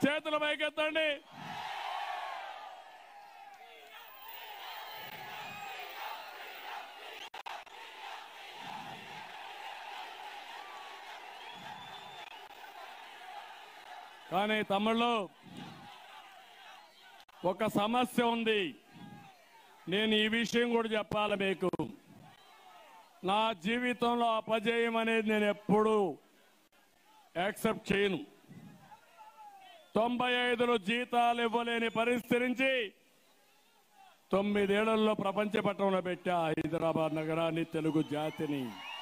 చేతుల పైకెత్తండి కానీ తమ్ముళ్ళు ఒక సమస్య ఉంది నేను ఈ విషయం కూడా చెప్పాలి మీకు నా జీవితంలో అపజయం అనేది నేను ఎప్పుడూ యాక్సెప్ట్ చేయను తొంభై ఐదులో జీతాలు ఇవ్వలేని పరిస్థితి నుంచి తొమ్మిదేళ్లలో ప్రపంచ పట్టణంలో పెట్టా హైదరాబాద్ నగరాన్ని తెలుగు జాతిని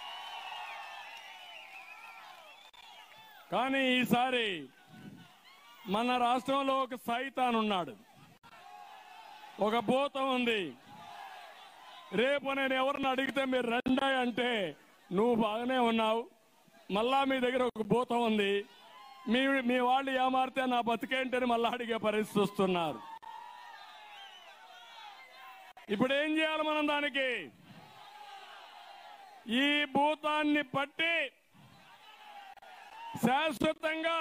కానీ ఈసారి మన రాష్ట్రంలో ఒక సైతాన్ ఉన్నాడు ఒక భూతం ఉంది రేపు నేను ఎవరిని అడిగితే మీరు రండి అంటే నువ్వు బాగానే ఉన్నావు మళ్ళా మీ దగ్గర ఒక భూతం ఉంది మీ మీ వాళ్ళు ఏమారితే నా బతికేంటని మళ్ళా అడిగే పరిస్థితి వస్తున్నారు ఇప్పుడు ఏం చేయాలి మనం దానికి ఈ భూతాన్ని పట్టి శాశ్వతంగా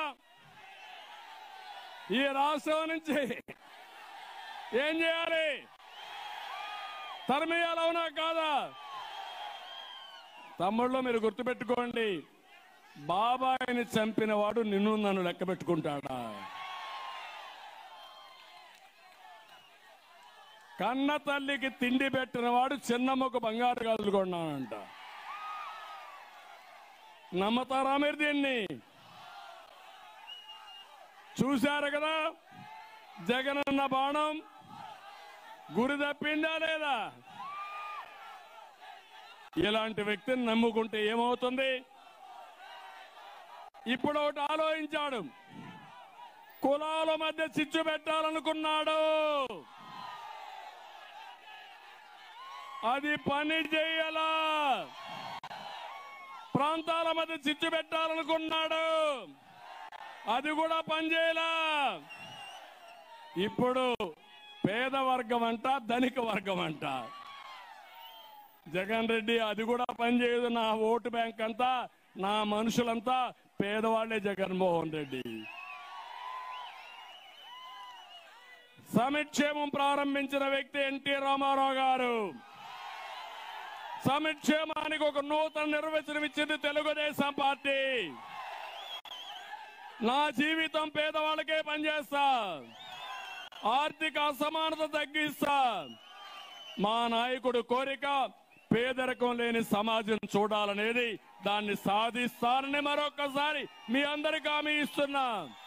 ఈ రాష్ట్రం నుంచి ఏం చేయాలి తరిమేయాలి అవునా కాదా తమ్ముళ్ళు మీరు గుర్తుపెట్టుకోండి బాబాయిని చంపిన వాడు నిన్ను నన్ను లెక్క పెట్టుకుంటాడా కన్న తల్లికి తిండి పెట్టిన వాడు చిన్నమ్మకు బంగారు గాజులు కొన్నానంట నమ్మతారా మీరు దీన్ని చూశారు కదా జగనన్న బాణం గురి తప్పిందా లేదా ఇలాంటి వ్యక్తిని నమ్ముకుంటే ఏమవుతుంది ఇప్పుడు ఒకటి ఆలోచించాడు కులాల మధ్య చిచ్చు పెట్టాలనుకున్నాడు అది పని చేయలా ప్రాంతాల మధ్య చిచ్చు పెట్టాలనుకున్నాడు అది కూడా పనిచేయలా ఇప్పుడు పేద వర్గం అంట ధనిక వర్గం అంట జగన్ రెడ్డి అది కూడా పనిచేయదు నా ఓటు బ్యాంక్ అంతా నా మనుషులంతా పేదవాళ్లే జగన్మోహన్ రెడ్డి సమిక్షేమం ప్రారంభించిన వ్యక్తి ఎన్టీ రామారావు గారు సమిక్షేమానికి ఒక నూతన నిర్వచనం ఇచ్చింది తెలుగుదేశం పార్టీ నా జీవితం పేదవాళ్ళకే పనిచేస్తా ఆర్థిక అసమానత తగ్గిస్తా మా నాయకుడు కోరిక పేదరికం లేని సమాజం చూడాలనేది దాన్ని సాధిస్తానని మరొకసారి మీ అందరికి హామీ ఇస్తున్నా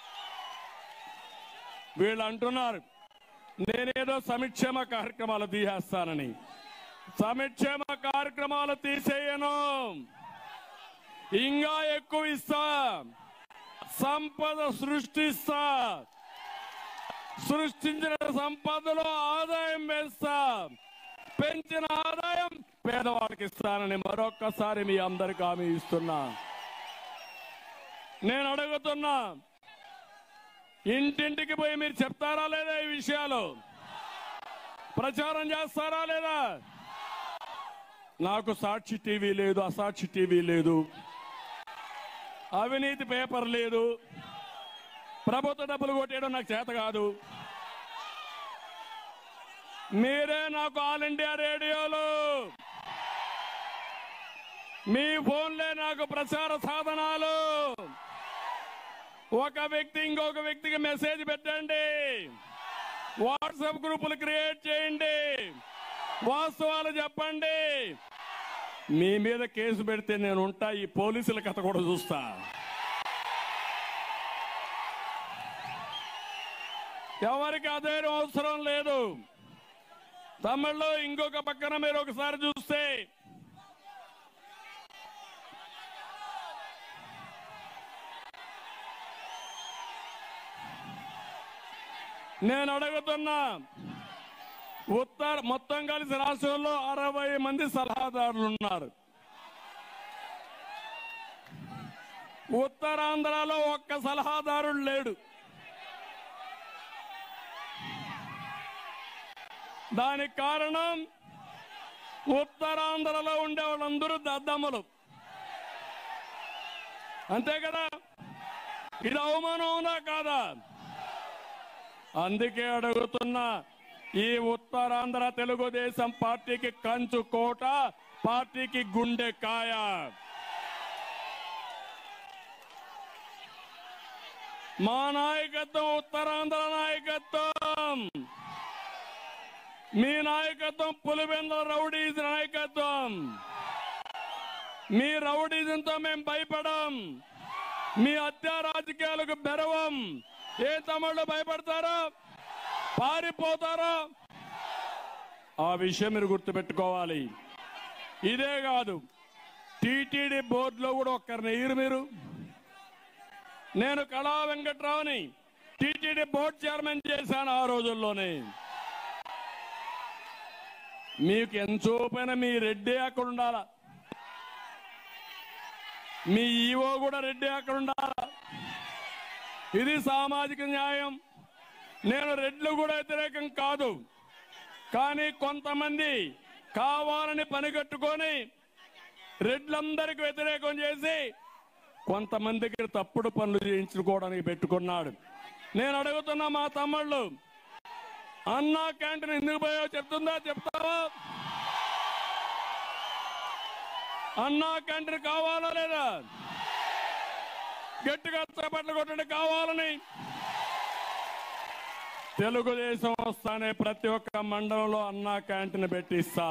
వీళ్ళు అంటున్నారు నేనేదో సంక్షేమ కార్యక్రమాలు తీసేస్తానని సంక్షేమ కార్యక్రమాలు తీసేయను ఇంకా ఎక్కువ ఇస్తా సంపద సృష్టిస్తా సృష్టించిన సంపదలో ఆదాయం వేస్తా పెంచిన ఆదాయం పేదవాడికి ఇస్తానని మరొక్కసారి మీ అందరికి హామీ ఇస్తున్నా నేను అడుగుతున్నా ఇంటింటికి పోయి మీరు చెప్తారా లేదా ఈ విషయాలు ప్రచారం చేస్తారా లేదా నాకు సాక్షి టీవీ లేదు అసాక్షి టీవీ లేదు అవినీతి పేపర్ లేదు ప్రభుత్వ డబ్బులు కొట్టేయడం నాకు చేత కాదు మీరే నాకు ఆల్ ఇండియా రేడియోలో మీ ఫోన్లే నాకు ప్రచార సాధనాలు ఒక వ్యక్తి ఇంకొక వ్యక్తికి మెసేజ్ పెట్టండి వాట్సాప్ గ్రూపులు క్రియేట్ చేయండి వాస్తవాలు చెప్పండి మీ మీద కేసు పెడితే నేను ఉంటా ఈ పోలీసుల కథ కూడా చూస్తా ఎవరికి అధైర్యం అవసరం లేదు తమిళ్లో ఇంకొక పక్కన మీరు ఒకసారి చూస్తే నేను అడుగుతున్నా ఉత్తర మొత్తం కలిసి రాష్ట్రంలో అరవై మంది సలహాదారులు ఉన్నారు ఉత్తరాంధ్రలో ఒక్క సలహాదారుడు లేడు దానికి కారణం ఉత్తరాంధ్రలో ఉండే వాళ్ళందరూ దద్దమ్మలు అంతే కదా ఇది అవమానం అవునా కాదా అందుకే అడుగుతున్నా ఈ ఉత్తరాంధ్ర తెలుగుదేశం పార్టీకి కంచు కోట పార్టీకి గుండె కాయ మా నాయకత్వం ఉత్తరాంధ్ర నాయకత్వం మీ నాయకత్వం పులివెందుల రౌడీస్ నాయకత్వం మీ రౌడీజంతో మేము భయపడం మీ హత్యా రాజకీయాలకు బెరవం ఏ తమ్ముళ్ళు భయపడతారో పారిపోతారో ఆ విషయం మీరు గుర్తుపెట్టుకోవాలి ఇదే కాదు టీటీడీ బోర్డులో కూడా ఒక్కరిని ఎయ్యరు మీరు నేను కళా వెంకట్రావుని టీటీడీ బోర్డు చైర్మన్ చేశాను ఆ రోజుల్లోనే మీకు ఎంచోపైన మీ రెడ్డి అక్కడ ఉండాలా మీ ఈవో కూడా రెడ్డి అక్కడ ఉండాలా ఇది సామాజిక న్యాయం నేను రెడ్లు కూడా వ్యతిరేకం కాదు కానీ కొంతమంది కావాలని పనిగట్టుకొని రెడ్లందరికి వ్యతిరేకం చేసి కొంతమందికి తప్పుడు పనులు చేయించుకోవడానికి పెట్టుకున్నాడు నేను అడుగుతున్నా మా తమ్ముళ్ళు అన్నా క్యాంటీన్ ఎందుకు పోయో చెప్తుందా చెప్తావా అన్నా క్యాంటీన్ కావాలా లేదా గట్టిగా చేపట్లు కొట్టండి కావాలని తెలుగుదేశం వస్తానే ప్రతి ఒక్క మండలంలో అన్నా క్యాంటీన్ పెట్టిస్తా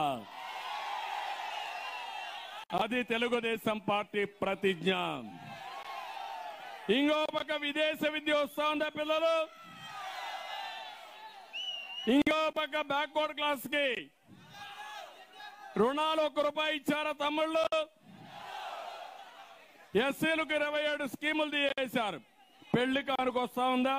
అది తెలుగుదేశం పార్టీ ప్రతిజ్ఞ ఇంకో పక్క విదేశ విద్య వస్తా ఉందా పిల్లలు ఇంకో పక్క బ్యాక్వర్డ్ క్లాస్ కి రుణాలు ఒక రూపాయి ఇచ్చారా తమ్ముళ్ళు ఎస్సీలకు ఇరవై ఏడు స్కీములు తీసేశారు పెళ్లి కానుక వస్తా ఉందా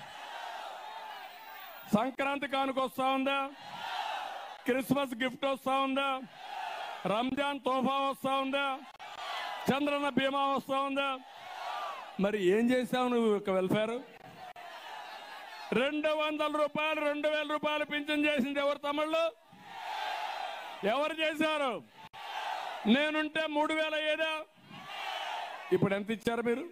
సంక్రాంతి కానుక వస్తా ఉందా క్రిస్మస్ గిఫ్ట్ వస్తా ఉందా రంజాన్ తోఫా వస్తా ఉందా చంద్రన్న బీమా వస్తా ఉందా మరి ఏం చేశావు నువ్వు ఒక వెల్ఫేర్ రెండు వందల రూపాయలు రెండు వేల రూపాయలు పింఛన్ చేసింది ఎవరు తమిళ్ళు ఎవరు చేశారు నేనుంటే మూడు వేల ఏదా ఇప్పుడు ఎంత ఇచ్చారు మీరు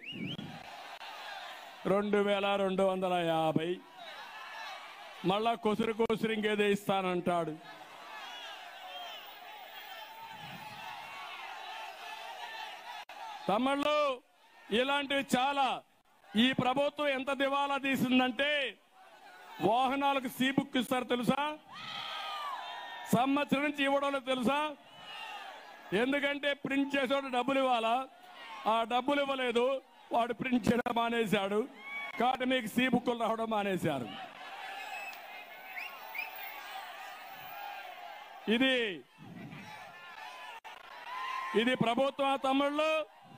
రెండు వేల రెండు వందల యాభై మళ్ళా కొసురు కొసురు ఇంకేదో ఇస్తానంటాడు తమిళ్ళు ఇలాంటివి చాలా ఈ ప్రభుత్వం ఎంత దివాలా తీసిందంటే వాహనాలకు సీ బుక్ ఇస్తారు తెలుసా సంవత్సరం నుంచి ఇవ్వడం లేదు తెలుసా ఎందుకంటే ప్రింట్ చేసేవాడు డబ్బులు ఇవ్వాలా ఆ డబ్బులు ఇవ్వలేదు వాడు ప్రింట్ చేయడం మానేశాడు కాబట్టి మీకు సీ బుక్కులు రావడం మానేశారు ఇది ఇది ప్రభుత్వ తమ్ముళ్ళు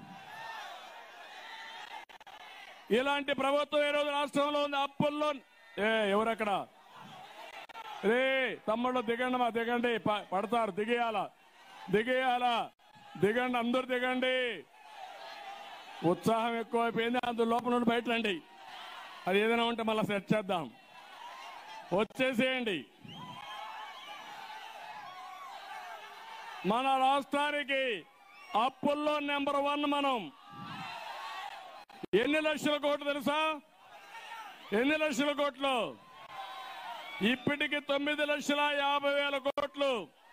ఇలాంటి ప్రభుత్వం ఈ రోజు రాష్ట్రంలో ఉంది అప్పుల్లో ఏ ఎవరక్కడ రే తమ్ముళ్ళు దిగండి మా దిగండి ప- పడతారు దిగేయాలా దిగేయాలా దిగండి అందరు దిగండి ఉత్సాహం ఎక్కువైపోయింది అందులో లోపల నుండి బయట రండి అది ఏదైనా ఉంటే మళ్ళీ సెట్ చేద్దాం వచ్చేసేయండి మన రాష్ట్రానికి అప్పుల్లో నెంబర్ వన్ మనం ఎన్ని లక్షల కోట్లు తెలుసా ఎన్ని లక్షల కోట్లు ఇప్పటికి తొమ్మిది లక్షల యాభై వేల కోట్లు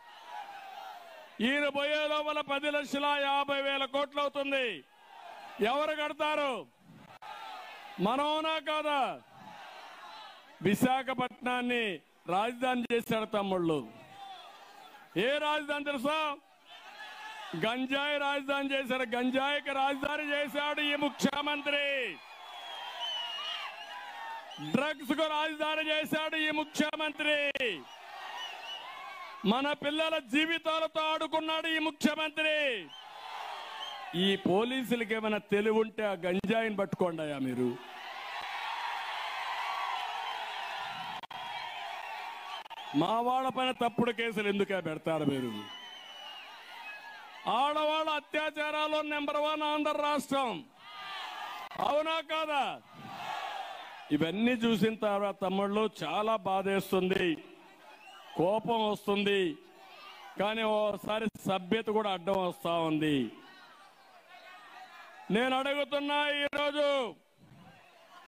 ఈయన పోయే లోపల పది లక్షల యాభై వేల కోట్లు అవుతుంది ఎవరు కడతారు మనవునా కాదా విశాఖపట్నాన్ని రాజధాని చేశాడు తమ్ముళ్ళు ఏ రాజధాని తెలుసా గంజాయి రాజధాని చేశారు గంజాయికి రాజధాని చేశాడు ఈ ముఖ్యమంత్రి డ్రగ్స్ కు రాజధాని చేశాడు ఈ ముఖ్యమంత్రి మన పిల్లల జీవితాలతో ఆడుకున్నాడు ఈ ముఖ్యమంత్రి ఈ పోలీసులకి ఏమైనా తెలివి ఉంటే ఆ గంజాయిని పట్టుకోండియా మీరు మా వాళ్ళ పైన తప్పుడు కేసులు ఎందుకే పెడతారు మీరు ఆడవాళ్ళ అత్యాచారాలు నెంబర్ వన్ ఆంధ్ర రాష్ట్రం అవునా కాదా ఇవన్నీ చూసిన తర్వాత తమ్ముళ్ళు చాలా బాధేస్తుంది కోపం వస్తుంది కానీ ఓసారి సభ్యత కూడా అడ్డం వస్తా ఉంది నేను అడుగుతున్నా ఈరోజు